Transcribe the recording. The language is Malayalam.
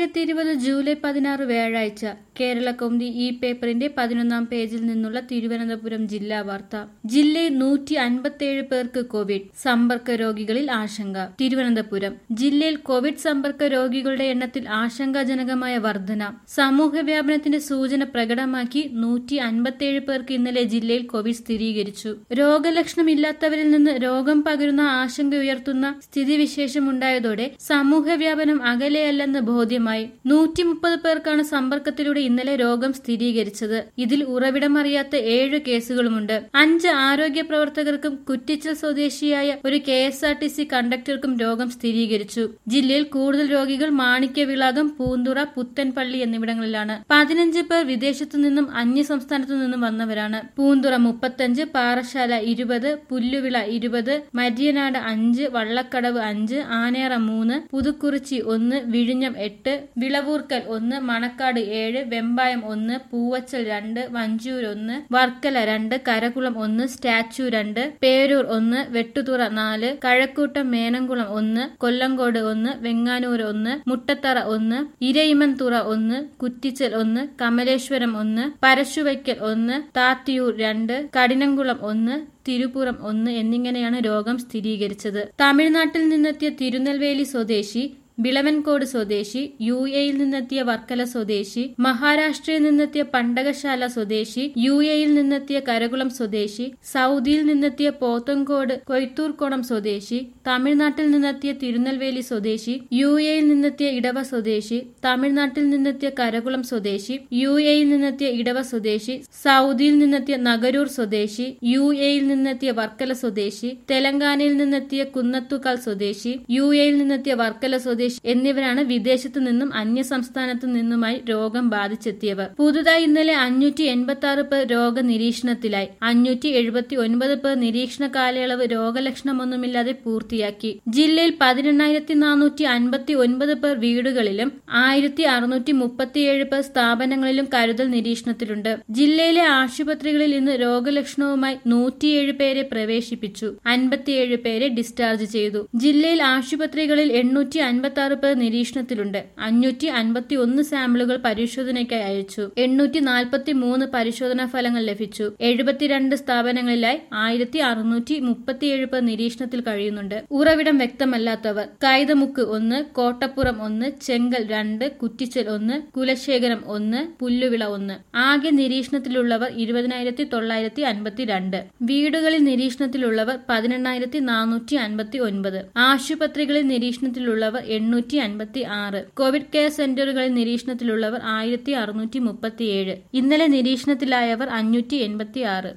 രണ്ടായിരത്തി ഇരുപത് ജൂലൈ പതിനാറ് വ്യാഴാഴ്ച കേരള കൗമുദി ഈ പേപ്പറിന്റെ പതിനൊന്നാം പേജിൽ നിന്നുള്ള തിരുവനന്തപുരം ജില്ലാ വാർത്ത ജില്ലയിൽ നൂറ്റി അൻപത്തിയേഴ് പേർക്ക് കോവിഡ് സമ്പർക്ക രോഗികളിൽ ആശങ്ക തിരുവനന്തപുരം ജില്ലയിൽ കോവിഡ് സമ്പർക്ക രോഗികളുടെ എണ്ണത്തിൽ ആശങ്കാജനകമായ വർധന സമൂഹ വ്യാപനത്തിന്റെ സൂചന പ്രകടമാക്കി നൂറ്റി അൻപത്തിയേഴ് പേർക്ക് ഇന്നലെ ജില്ലയിൽ കോവിഡ് സ്ഥിരീകരിച്ചു രോഗലക്ഷണമില്ലാത്തവരിൽ നിന്ന് രോഗം പകരുന്ന ആശങ്ക ഉയർത്തുന്ന സ്ഥിതിവിശേഷമുണ്ടായതോടെ സമൂഹ വ്യാപനം അകലെയല്ലെന്ന് ബോധ്യമായി നൂറ്റി മുപ്പത് പേർക്കാണ് സമ്പർക്കത്തിലൂടെ ഇന്നലെ രോഗം സ്ഥിരീകരിച്ചത് ഇതിൽ ഉറവിടമറിയാത്ത ഏഴ് കേസുകളുമുണ്ട് അഞ്ച് ആരോഗ്യ പ്രവർത്തകർക്കും കുറ്റിച്ചൽ സ്വദേശിയായ ഒരു K S R T C കണ്ടക്ടർക്കും രോഗം സ്ഥിരീകരിച്ചു ജില്ലയിൽ കൂടുതൽ രോഗികൾ മാണിക്യവിളാകം പൂന്തുറ പുത്തൻപള്ളി എന്നിവിടങ്ങളിലാണ് പതിനഞ്ച് പേർ വിദേശത്തു നിന്നും അന്യ സംസ്ഥാനത്തു നിന്നും വന്നവരാണ് പൂന്തുറ മുപ്പത്തഞ്ച് പാറശാല ഇരുപത് പുല്ലുവിള ഇരുപത് മരിയനാട് അഞ്ച് വള്ളക്കടവ് അഞ്ച് ആനേറ മൂന്ന് പുതുക്കുറിച്ചി ഒന്ന് വിഴിഞ്ഞം എട്ട് വിളവൂർക്കൽ ഒന്ന് മണക്കാട് ഏഴ് വെമ്പായം ഒന്ന് പൂവച്ചൽ രണ്ട് വഞ്ചൂർ ഒന്ന് വർക്കല രണ്ട് കരകുളം ഒന്ന് സ്റ്റാച്ചു രണ്ട് പേരൂർ ഒന്ന് വെട്ടുതുറ നാല് കഴക്കൂട്ടം മേനംകുളം ഒന്ന് കൊല്ലങ്കോട് ഒന്ന് വെങ്ങാനൂർ ഒന്ന് മുട്ടത്തറ ഒന്ന് ഇരയിമൻതുറ ഒന്ന് കുറ്റിച്ചൽ ഒന്ന് കമലേശ്വരം ഒന്ന് പരശുവയ്ക്കൽ ഒന്ന് താത്തിയൂർ രണ്ട് കഠിനംകുളം ഒന്ന് തിരുപുറം ഒന്ന് എന്നിങ്ങനെയാണ് രോഗം സ്ഥിരീകരിച്ചത് തമിഴ്നാട്ടിൽ നിന്നെത്തിയ തിരുനെൽവേലി സ്വദേശി വിളവൻകോട് സ്വദേശി യു എയിൽ നിന്നെത്തിയ വർക്കല സ്വദേശി മഹാരാഷ്ട്രയിൽ നിന്നെത്തിയ പണ്ടകശാല സ്വദേശി യു എയിൽ നിന്നെത്തിയ കരകുളം സ്വദേശി സൗദിയിൽ നിന്നെത്തിയ പോത്തങ്കോട് കൊയ്ത്തൂർക്കോണം സ്വദേശി തമിഴ്നാട്ടിൽ നിന്നെത്തിയ തിരുനെൽവേലി സ്വദേശി യു എയിൽ നിന്നെത്തിയ ഇടവ സ്വദേശി തമിഴ്നാട്ടിൽ നിന്നെത്തിയ കരകുളം സ്വദേശി യു എയിൽ നിന്നെത്തിയ ഇടവ സ്വദേശി സൗദിയിൽ നിന്നെത്തിയ നഗരൂർ സ്വദേശി യു എയിൽ നിന്നെത്തിയ വർക്കല സ്വദേശി തെലങ്കാനയിൽ നിന്നെത്തിയ കുന്നത്തുകാൽ സ്വദേശി യു എയിൽ നിന്നെത്തിയ വർക്കല സ്വദേശി എന്നിവരാണ് വിദേശത്തു നിന്നും അന്യ സംസ്ഥാനത്തു നിന്നുമായി രോഗം ബാധിച്ചെത്തിയവർ പുതുതായി ഇന്നലെ അഞ്ഞൂറ്റി എൺപത്തി ആറ് പേർ രോഗനിരീക്ഷണത്തിലായി അഞ്ഞൂറ്റി എഴുപത്തി ഒൻപത് പേർ നിരീക്ഷണ കാലയളവ് രോഗലക്ഷണമൊന്നുമില്ലാതെ പൂർത്തിയാക്കി ജില്ലയിൽ പതിനെണ്ണായിരത്തി നാനൂറ്റി അൻപത്തി ഒൻപത് പേർ വീടുകളിലും ആയിരത്തി അറുന്നൂറ്റി മുപ്പത്തിയേഴ് പേർ സ്ഥാപനങ്ങളിലും കരുതൽ നിരീക്ഷണത്തിലുണ്ട് ജില്ലയിലെ ആശുപത്രികളിൽ ഇന്ന് രോഗലക്ഷണവുമായി നൂറ്റിയേഴ് പേരെ പ്രവേശിപ്പിച്ചു അൻപത്തിയേഴ് പേരെ ഡിസ്ചാർജ് ചെയ്തു ജില്ലയിൽ ആശുപത്രികളിൽ എണ്ണൂറ്റി അൻപത്തി ആറ് പേർ നിരീക്ഷണത്തിലുണ്ട് അഞ്ഞൂറ്റി അൻപത്തി ഒന്ന് സാമ്പിളുകൾ പരിശോധനയ്ക്കായി അയച്ചു എണ്ണൂറ്റി നാൽപ്പത്തി മൂന്ന് പരിശോധനാ ഫലങ്ങൾ ലഭിച്ചു എഴുപത്തിരണ്ട് സ്ഥാപനങ്ങളിലായി ആയിരത്തി അറുന്നൂറ്റി മുപ്പത്തിയേഴ് പേർ നിരീക്ഷണത്തിൽ കഴിയുന്നുണ്ട് ഉറവിടം വ്യക്തമല്ലാത്തവർ കൈതമുക്ക് ഒന്ന് കോട്ടപ്പുറം ഒന്ന് ചെങ്കൽ രണ്ട് കുറ്റിച്ചൽ ഒന്ന് കുലശേഖരം ഒന്ന് പുല്ലുവിള ഒന്ന് ആകെ നിരീക്ഷണത്തിലുള്ളവർ ഇരുപതിനായിരത്തി തൊള്ളായിരത്തി അൻപത്തിരണ്ട് വീടുകളിൽ നിരീക്ഷണത്തിലുള്ളവർ പതിനെണ്ണായിരത്തി നാനൂറ്റി അൻപത്തി ഒൻപത് ആശുപത്രികളിൽ നിരീക്ഷണത്തിലുള്ളവർ എണ്ണൂറ്റി അൻപത്തി ആറ് കോവിഡ് കെയർ സെന്ററുകളിൽ നിരീക്ഷണത്തിലുള്ളവർ ആയിരത്തി അറുന്നൂറ്റി മുപ്പത്തിയേഴ് ഇന്നലെ നിരീക്ഷണത്തിലായവർ അഞ്ഞൂറ്റി എൺപത്തി ആറ്